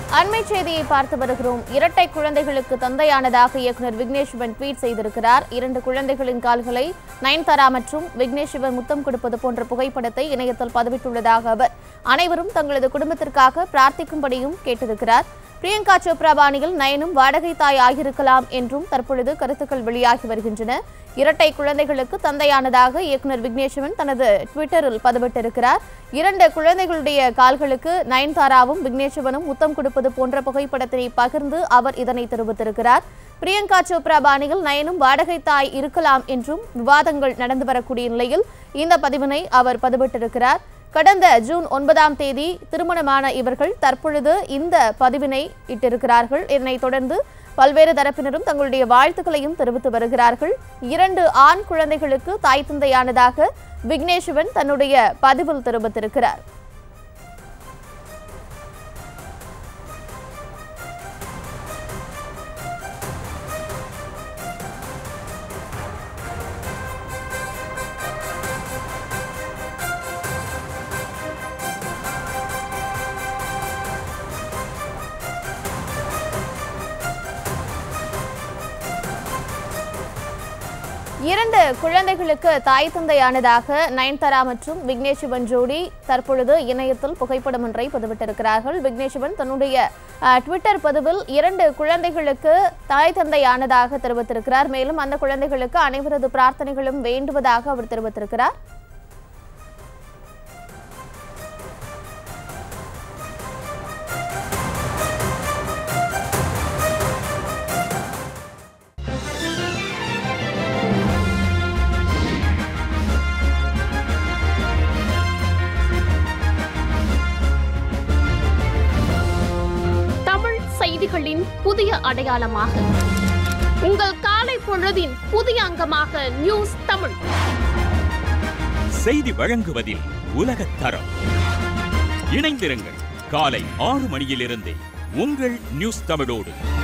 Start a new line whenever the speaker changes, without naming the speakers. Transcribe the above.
அண்மை செய்தியை பார்த்து வருகிறோம் இரட்டை குழந்தைகளுக்கு தந்தையானதாக இயக்குனர் விக்னேஷ் சிவன் ட்வீட் செய்திருக்கிறார் இரண்டு குழந்தைகளின் கால்களை நயன்தாரா மற்றும் விக்னேஷ் சிவன் முத்தம் கொடுப்பது போன்ற புகைப்படத்தை இணையத்தில் பதிவிட்டுள்ளதாக அவர் அனைவரும் தங்களது குடும்பத்திற்காக பிரார்த்திக்கும்படியும் கேட்டிருக்கிறார் பிரியங்கா சோப்ரா பாணியில் நயனும் வாடகை தாய் ஆகியிருக்கலாம் என்றும் தற்பொழுது கருத்துக்கள் வெளியாகி வருகின்றன இரட்டை குழந்தைகளுக்கு தந்தையானதாக இயக்குனர் விக்னேஸ்வரன் தனது ட்விட்டரில் பதிவிட்டிருக்கிறார் இரண்டு குழந்தைகளுடைய கால்களுக்கு நயன்தாராவும் விக்னேஸ்வரனும் முத்தம் கொடுப்பது போன்ற புகைப்படத்தினை பகிர்ந்து அவர் இதனை தெரிவித்திருக்கிறார் பிரியங்கா சோப்ரா பாணியில் நயனும் வாடகை தாய் இருக்கலாம் என்றும் விவாதங்கள் நடந்து வரக்கூடிய நிலையில் இந்த பதிவினை அவர் பதிவிட்டிருக்கிறார் கடந்த ஜூன் ஒன்பதாம் தேதி திருமணமான இவர்கள் தற்பொழுது இந்த பதிவினை இட்டிருக்கிறார்கள் இதனைத் தொடர்ந்து பல்வேறு தரப்பினரும் தங்களுடைய வாழ்த்துக்களையும் தெரிவித்து வருகிறார்கள் இரண்டு ஆண் குழந்தைகளுக்கு தாய் தந்தையானதாக விக்னேஷ்வன் தன்னுடைய பதிவில் தெரிவித்திருக்கிறார் இரண்டு குழந்தைகளுக்கு தாய் தந்தையானதாக நயன்தாரா மற்றும் விக்னேஷ் சிவன் ஜோடி தற்பொழுது இணையத்தில் புகைப்படம் ஒன்றை பதிவிட்டிருக்கிறார்கள் விக்னேஷ் சிவன் தன்னுடைய அஹ், ட்விட்டர் பதிவில் இரண்டு குழந்தைகளுக்கு தாய் தந்தையானதாக தெரிவித்திருக்கிறார் மேலும் அந்த குழந்தைகளுக்கு அனைவரது பிரார்த்தனைகளும் வேண்டுவதாக அவர் தெரிவித்திருக்கிறார்
தமிழ் செய்திகளின் புதிய அடையாளமாக உங்கள் காலை பொழுதின் புதிய அங்கமாக நியூஸ் தமிழ்
செய்தி வழங்குவதில் உலகத் தரம் இணைந்திருங்கள் காலை ஆறு மணியிலிருந்தே உங்கள் நியூஸ் தமிழோடு